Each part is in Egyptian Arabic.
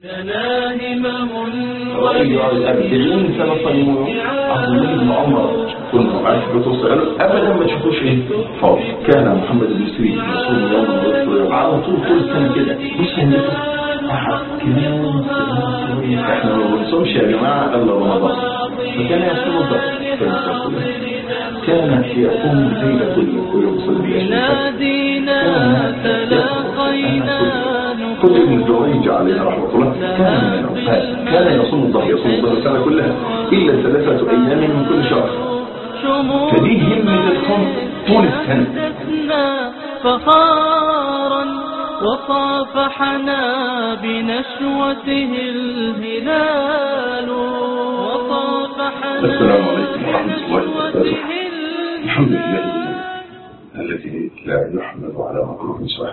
لنا همم رأي الأربعين سنة صيمون عبد الله بن عمر كنا عارف بتوصل أبدا ما تشوفوش إيه فاضي كان محمد بن سيرين رسول الله على طول كل سنة كده مش هندسة أحد كمان احنا ما بنصومش يا جماعة إلا رمضان فكان يصوم الضغط كان يقوم الليل كله ويصلي بلادنا تلاقينا كل ابن الجريج عليه رحمة الله كان من العباد كان يصوم الظهر يصوم الظهر السنة كلها إلا ثلاثة أيام من كل شهر فدي همة القوم طول السنة شموسنا فخارا وصافحنا بنشوته الهلال وصافحنا السلام عليكم ورحمة الله وبركاته الحمد لله الذي لا يحمد على مكروه سواه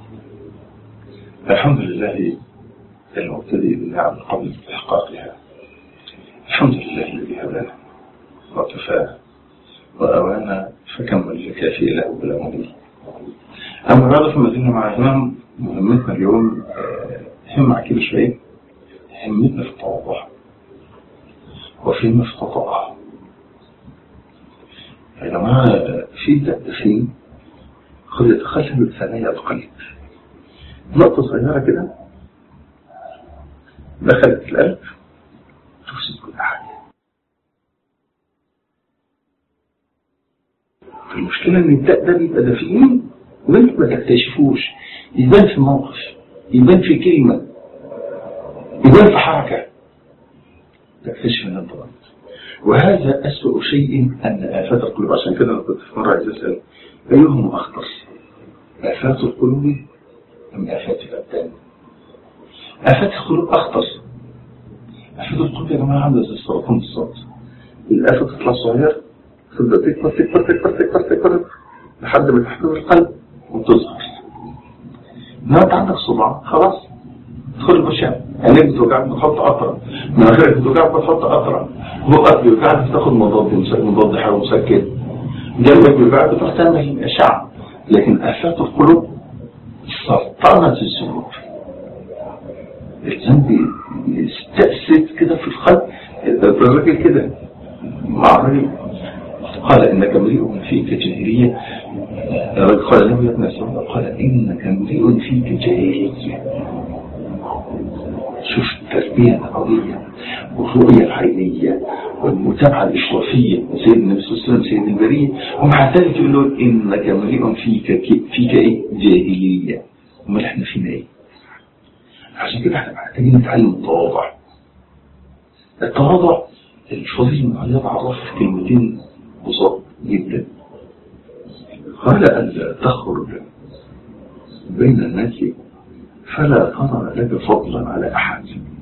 الحمد لله المبتدئ بالنعم قبل استحقاقها الحمد لله الذي هدانا وكفانا وأوانا فكمل كافي له بلا مضي أما بعد فما زلنا مع إمام مهمتنا اليوم آه، همة كده شوية همتنا في التواضع وفيما استطاع يا جماعة آه، في دقيقتين قد يتخلل ثنايا القلب نقطة صغيرة كده دخلت القلب تفسد كل حاجة المشكلة ان الداء ده بيبقى دفين وانت ما تكتشفوش يبان في موقف يبان في كلمة يبان في حركة تكتشف ان انت غلط وهذا أسوأ شيء أن آفات القلوب عشان كده أنا كنت في مرة عايز أسأل أيهم أخطر آفات القلوب أم آفات الأبدان آفات القلوب أخطر آفات القلوب يا جماعة عاملة زي السرطان بالظبط الآفة تطلع صغيرة تبدأ تكبر تكبر تكبر تكبر تكبر لحد ما تحتوي القلب وتظهر إنما أنت عندك صداع خلاص تدخل البشام عينيك بتوجعك بتحط قطرة مناخيرك بتوجعك بتحط قطرة بقك بيوجعك بتاخد مضاد مضاد حيوي مسكن جنبك بيوجعك بتروح تعمل أشعة لكن آفات القلوب سرطانة الذنوب الذنب يستأسد كده في القلب الراجل كده مع الراجل قال إنك امرئ فيك جاهلية الراجل قال له يا ابن سعود قال إنك امرئ فيك جاهلية شوف التربية النبوية والرؤية العينية والمتابعة الإشرافية سيد النبي صلى الله عليه وسلم سيد البرية ومع ذلك يقول له إنك امرئ فيك فيك إيه جاهلية أمال إحنا فينا إيه عشان كده إحنا محتاجين نتعلم التواضع التواضع الفضيل بن عياض عرف في كلمتين بساط جدا قال ألا تخرج بين الناس فلا ترى لك فضلا على أحد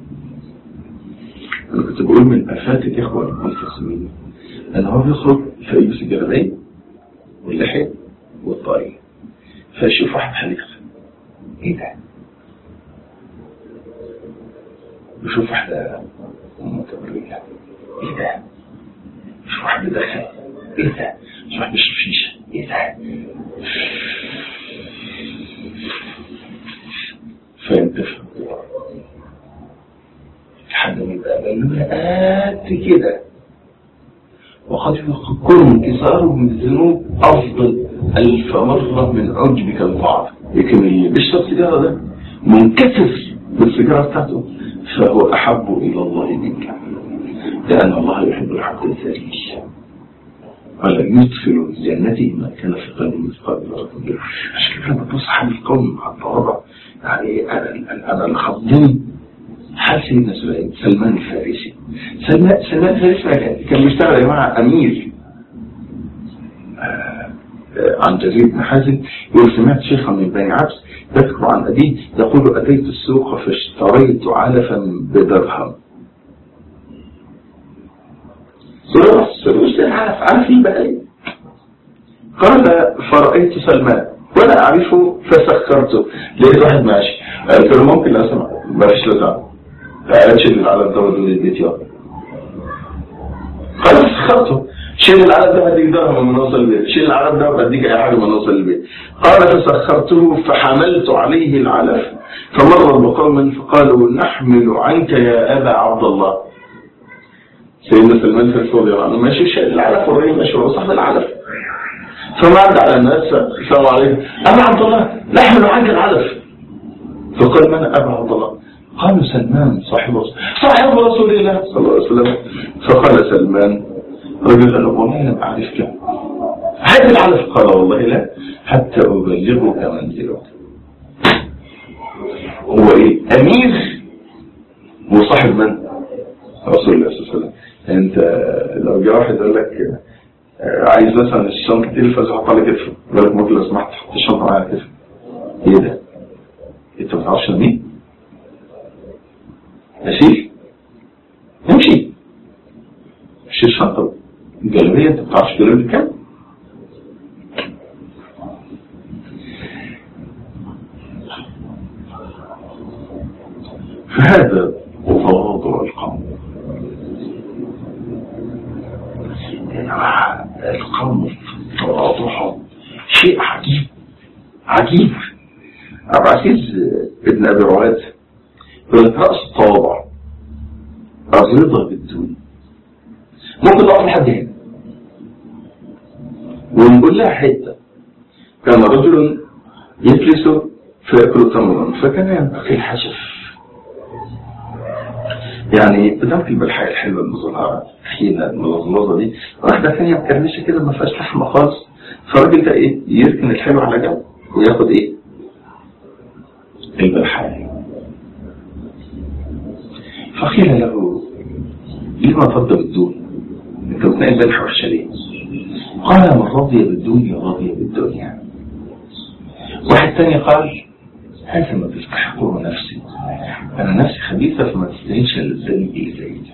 أنا كنت بقول من آفات الإخوة الملتزمين أن هو بيخرج فيلبس الجلابية واللحية والطاقية فيشوف واحد حليق إيه ده؟ يشوف واحدة متبرجة إيه ده؟ يشوف واحد بدخن إيه ده؟ يشوف واحد بيشرب شيشة إيه ده؟ فينتفع لحد ما يبقى بلوها قد كده وقد يكون انكساره من الذنوب أفضل ألف مرة من عجبك البعض لكن اللي بيشرب سيجارة ده منكسر بالسيجارة بتاعته فهو أحب إلى الله منك لأن الله يحب العبد الذليل قال يدخل جنته ما كان في قلبه مثقال ذرة منه عشان كده لما تبص حال القوم مع التواضع يعني انا انا اللي خضني حال سيدنا سليمان سلمان الفارسي سلمان سلمان الفارسي كان بيشتغل يا جماعه امير آه عن جرير بن حازم يقول سمعت شيخا من بني عبس يذكر عن أبيه يقول أتيت السوق فاشتريت علفا بدرهم سلوش العلف عارف ايه بقى ايه قال فرأيت سلمان ولا أعرفه فسخرته لقيت واحد ماشي قلت له ممكن لو سمحت ما فيش لزعم لا قالش اللي على الدور دول البيت يلا قال سخرته شيل العدد ده هديك درهم من نوصل البيت شيل العدد ده وهديك اي حاجه من نوصل البيت قال فسخرته فحملت عليه العلف فمر بقوم فقالوا نحمل عنك يا ابا عبد الله سيدنا سلمان الفارسي رضي الله عنه ماشي شايل العلف والراجل ماشي هو صاحب العلف فما عدى على الناس السلام عليكم ابا عبد الله نحمل عنك العلف فقال من ابا عبد الله قالوا سلمان صاحب رسول صاحب رسول الله صلى الله عليه وسلم فقال سلمان رجل قال له والله انا بعرفك هات العلف قال والله لا حتى ابلغك منزلك هو ايه امير وصاحب من رسول الله صلى الله عليه وسلم انت لو جه واحد قال لك آه، عايز مثلا الشنطه تلفز حطها على كتفه يقول لك ممكن لو سمحت حط الشنطه معايا على كتفه ايه ده؟ انت ما تعرفش أنا مين؟ اشيل امشي شيل الشنطه الجلابيه انت ما بتعرفش الجلابيه بكام؟ فهذا تواضع القوم يا جماعة القوم في تواضعهم شيء عجيب عجيب عبد العزيز ابن ابي رواد يقول لك راس التواضع الرضا بالدون ممكن نقف لحد هنا ونقول لها حته كان رجل يجلس فيأكل تمرا فكان ينبغي الحشف يعني بتاكل بالحياة الحلوة المظلمة حين الملظلظة دي واحدة ثانية مكرمشة كده ما فيهاش لحمة خالص فالراجل ده ايه يركن الحلو على جنب وياخد ايه البلحاء فقيل له لما ترضى بالدون انت بتنقل بلح وحشة ليه قال من رضي بالدنيا رضي بالدنيا واحد تاني قال هذا ما تستحقه نفسي انا نفسي خبيثة فما تستاهلش الا الزني اللي زي ده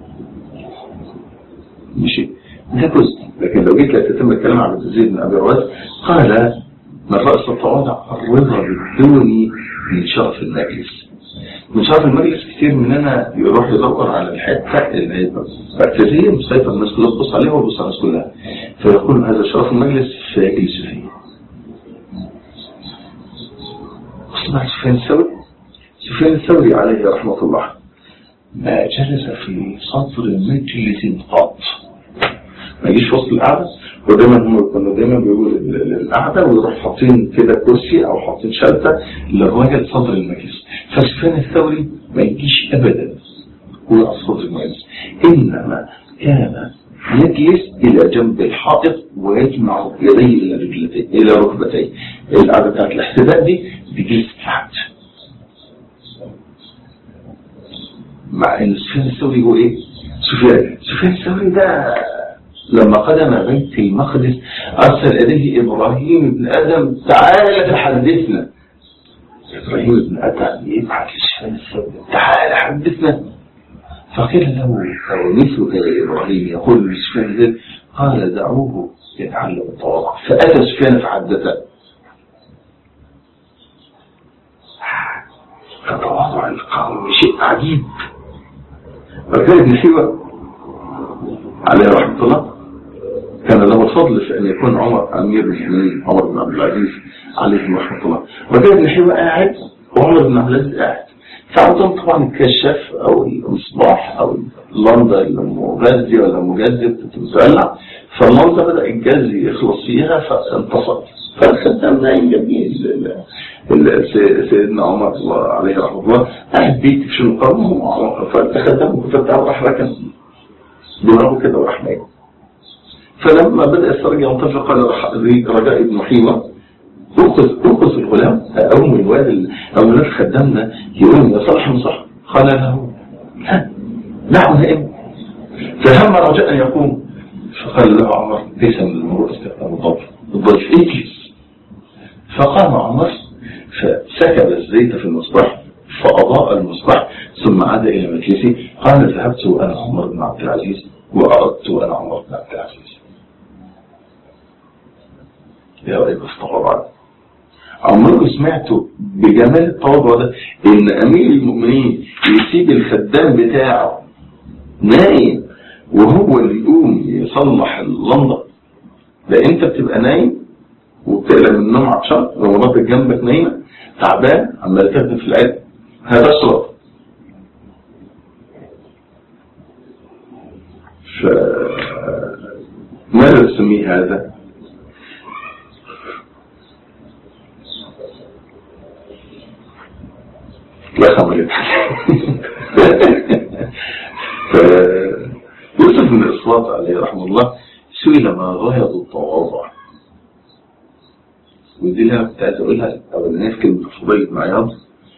ماشي ده جزء لكن لو جيت تتم الكلام عن زيد بن ابي رواس قال من رأس التواضع الرضا بالدون من شرف المجلس من شرف المجلس كتير مننا يروح يدور على الحته اللي هي مركزيه مسيطر الناس كلها تبص عليها وتبص على الناس كلها فيقول هذا شرف المجلس فيجلس فيه اصبح سفيان الثوري سفيان الثوري عليه رحمه الله ما جلس في صدر مجلس قط ما يجيش وسط القعده ودايما هم كانوا دايما بيقولوا القعده ويروح حاطين كده كرسي او حاطين شلته للراجل صدر المجلس فسفيان الثوري ما يجيش ابدا هو صدر المجلس انما كان يجلس الى جنب الحائط ويجمع يديه الى رجلتيه الى ركبتيه القعده بتاعت الاحتداء دي بيجلس تحت مع ان سفيان الثوري هو ايه؟ سفيان سفيان الثوري ده لما قدم بيت المقدس أرسل إليه إبراهيم بن آدم تعال تحدثنا إبراهيم بن آدم يبعث لسفيان الثوري تعال حدثنا فقيل له أو مثلك يا إبراهيم يقول لسفيان الثوري قال دعوه يتعلم التواضع فأتى سفيان فحدثه فتواضع القوم شيء عجيب وكان ابن سيوة عليه رحمة الله كان له الفضل في أن يكون عمر أمير المؤمنين عمر بن عبد العزيز عليه رحمة الله وكان ابن حيوة قاعد وعمر بن عبد العزيز قاعد فعندهم طبعا الكشاف أو المصباح أو اللمبة المغذي ولا مجدد بتولع فاللمبة بدأ الجاز يخلص فيها فانتصر فالخدام نايم جميل سيدنا عمر الله عليه رحمه الله قاعد بيكتب شنو قرنه فالخدام فتح راح ركن دماغه كده وراح نايم فلما بدأ السرج ينطفق قال رجاء ابن حيوة أنقذ أنقذ الغلام أو من الواد أو من خدامنا يقول يا صالح مصح قال له لا نعم نائم فهم رجاء أن يقوم فقال له عمر ليس من المرء استخدام الضيف الضيف اجلس فقام عمر فسكب الزيت في المصباح فأضاء المصباح ثم عاد إلى مجلسه قال ذهبت أنا عمر بن عبد العزيز وأردت أنا عمر بن عبد العزيز يا رأيك استغرب عمركم سمعتوا بجمال التواضع ده ان امير المؤمنين يسيب الخدام بتاعه نايم وهو اللي يقوم يصلح اللمضة ده انت بتبقى نايم وبتقلق من النوم عطشان ومراتك جنبك نايمة تعبان عمال تخدم في العلم هتشرب ف ماذا تسميه هذا؟ لا خمر يوسف بن إسلاط عليه رحمه الله سئل ما غاية التواضع ودي اللي انا كنت عايز اقولها اولانيه في كلمه فضيل بن عياض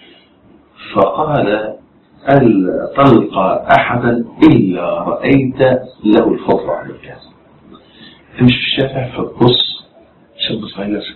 فقال ألا تلقى أحدا إلا رأيت له الفضل عليك تمشي في الشارع فتبص شاب صغير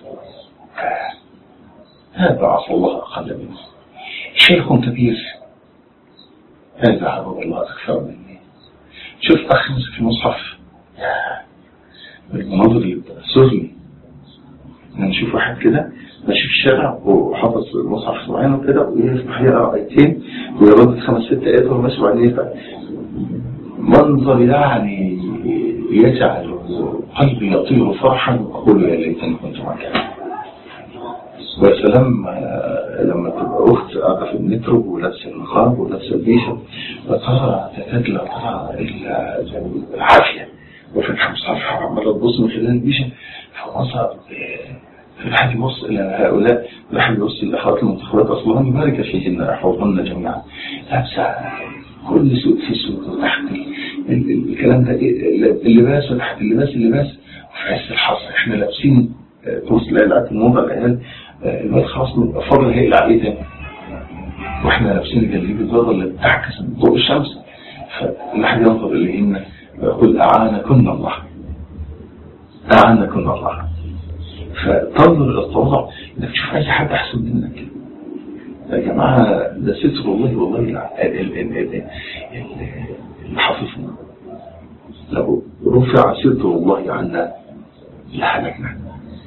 هذا عصى الله أقل منه شيخ كبير هذا عبد الله أكثر مني شوف أخ مسك المصحف يا المناظر اللي بتأثرني يعني نشوف واحد كده ماشي في الشارع وحافظ المصحف معين وكده ويفتح يقرا ايتين ويرد خمس ست ايات وهو ماشي وبعدين يفتح منظر يعني يجعل قلبي يطير فرحا واقول يا ليتني كنت مكانه ويا سلام لما تبقى اخت قاعده في المترو ولابسه النقاب ولابسه البيشه وترى تكاد لا ترى الا العافيه وفتح مصحفها وعماله تبص من خلال البيشه فمظهر الواحد يبص الى هؤلاء الواحد يبص الاخوات المنتخبات اصلا يبارك فيهن يحفظهن جميعا لابسه كل سوق في سوق وتحت الكلام ده اللباس وتحت اللباس اللباس وفي عز الحصر احنا لابسين توصل لقيت الموضه العيال الواد خلاص فاضل هيقلع عليه تاني واحنا لابسين الجليب البيضاء اللي بتعكس ضوء الشمس فالواحد ينظر اليهن ويقول اعانكن الله اعانكن الله فتنظر الى التواضع انك تشوف اي حد احسن منك يا جماعه ده ستر الله والله اللي حافظنا لو رفع ستر الله عنا لحلقنا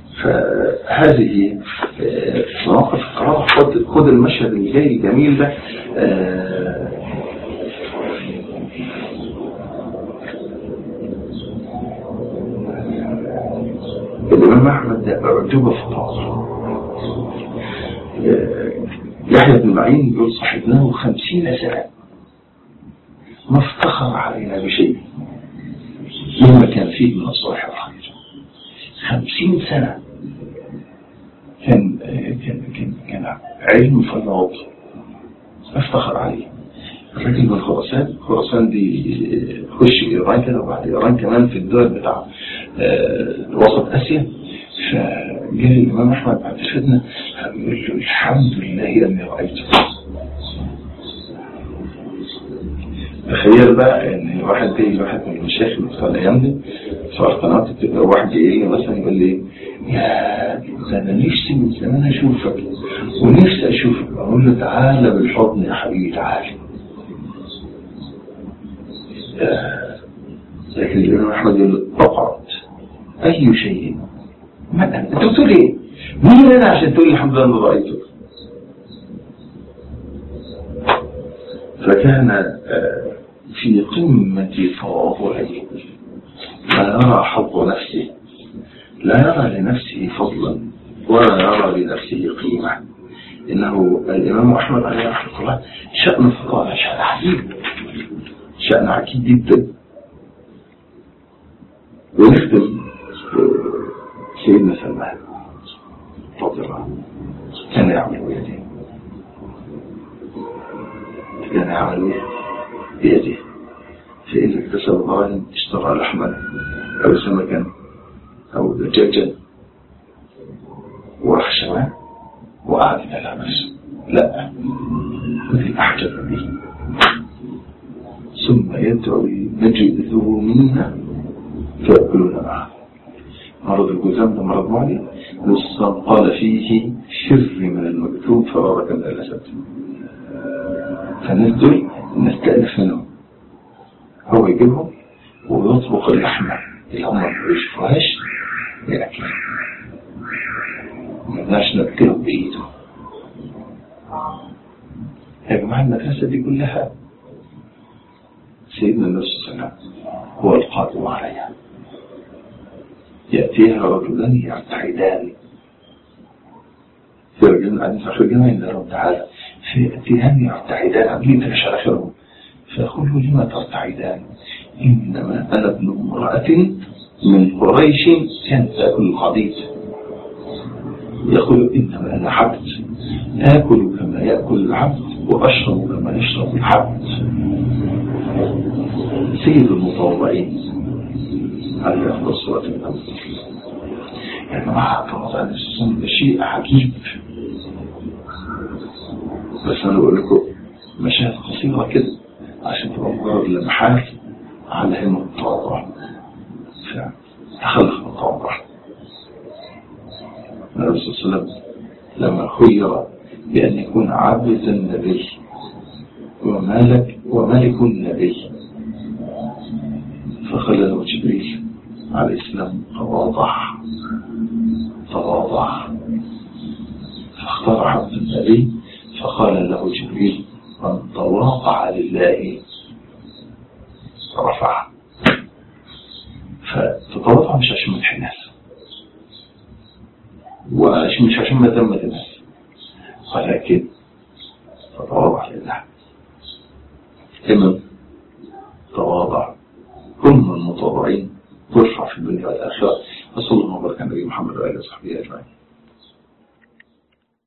فهذه مواقف القرار خد خد المشهد اللي جاي الجميل ده الإمام أحمد ده أعجب في التواصل يحيى بن معين يقول صاحبناه خمسين سنة ما افتخر علينا بشيء مما كان فيه من الصالح الخير خمسين سنة كان كان كان كان علم فياض افتخر عليه الراجل من خراسان خراسان دي خش ايران كده وبعد ايران كمان في الدول بتاع وسط اسيا فجاء الامام احمد بعد الفتنه يقول له الحمد لله اني رايته تخيل بقى ان واحد زي واحد من المشايخ بتوع الايام دي بتوع القناه بتبقى واحد جاي لي مثلا يقول لي يا ده انا نفسي من زمان اشوفك ونفسي اشوفك اقول له تعالى بالحضن يا حبيبي تعالى لكن الامام احمد يقول اقعد اي شيء ما انت بتقول ايه؟ مين انا عشان تقول لي الحمد لله انا رايتك؟ فكان في قمة تواضعه لا يرى حظ نفسه لا يرى لنفسه فضلا ولا يرى لنفسه قيمة إنه الإمام أحمد عليه رحمة الله شأن فقال شأن عجيب شأن عجيب جدا ونختم سيدنا سلمان رضي الله عنه كان يعمل بيده كان يعمل بيده فإن اكتسب ظالم اشترى لحما أو سمكا أو دجاجا وخشبا وقعد يدلع نفسه لا الذي أحجب به ثم يدعو نجد ذو منا فيأكلون معه مرض الجزام ده مرض معدي والصام قال فيه شر من المكتوب فرارك من الأسد فالناس دول نستأنف منهم هو يجيبهم ويطبخ اللحمة اللي هم ما بيشوفوهاش ياكلها ما نقدرش ناكلهم بإيده يا جماعة المدرسة دي كلها سيدنا النبي صلى الله عليه وسلم هو القادم عليها يأتيها رجلان يرتعدان في رجلان قاعدين في آخر الجامع إن رب تعالى فيأتيهان يرتعدان عاملين تلش على آخرهم فيقول لما ترتعدان إنما أنا ابن امرأة من قريش كانت تأكل القضيب يقول إنما أنا عبد آكل كما يأكل العبد وأشرب كما يشرب العبد سيد المطوعين على أفضل صورة من أول يا جماعة طبعا الإسلام ده شيء عجيب بس أنا بقول لكم مشاهد قصيرة كده عشان تبقى مجرد لمحات على هم التواضع تخلق التواضع النبي صلى الله عليه وسلم لما خير بأن يكون عبد النبي ومالك وملك النبي فقال له جبريل عليه السلام تواضع تواضع فاختار عبد النبي فقال له جبريل من تواضع لله رفع فتتواضع مش عشان مدح الناس ومش عشان مذمة الناس ولكن تتواضع لله إمام تواضع هم المتواضعين ترفع في الدنيا والآخرة وصلى الله وبارك على نبي محمد وآله وصحبه أجمعين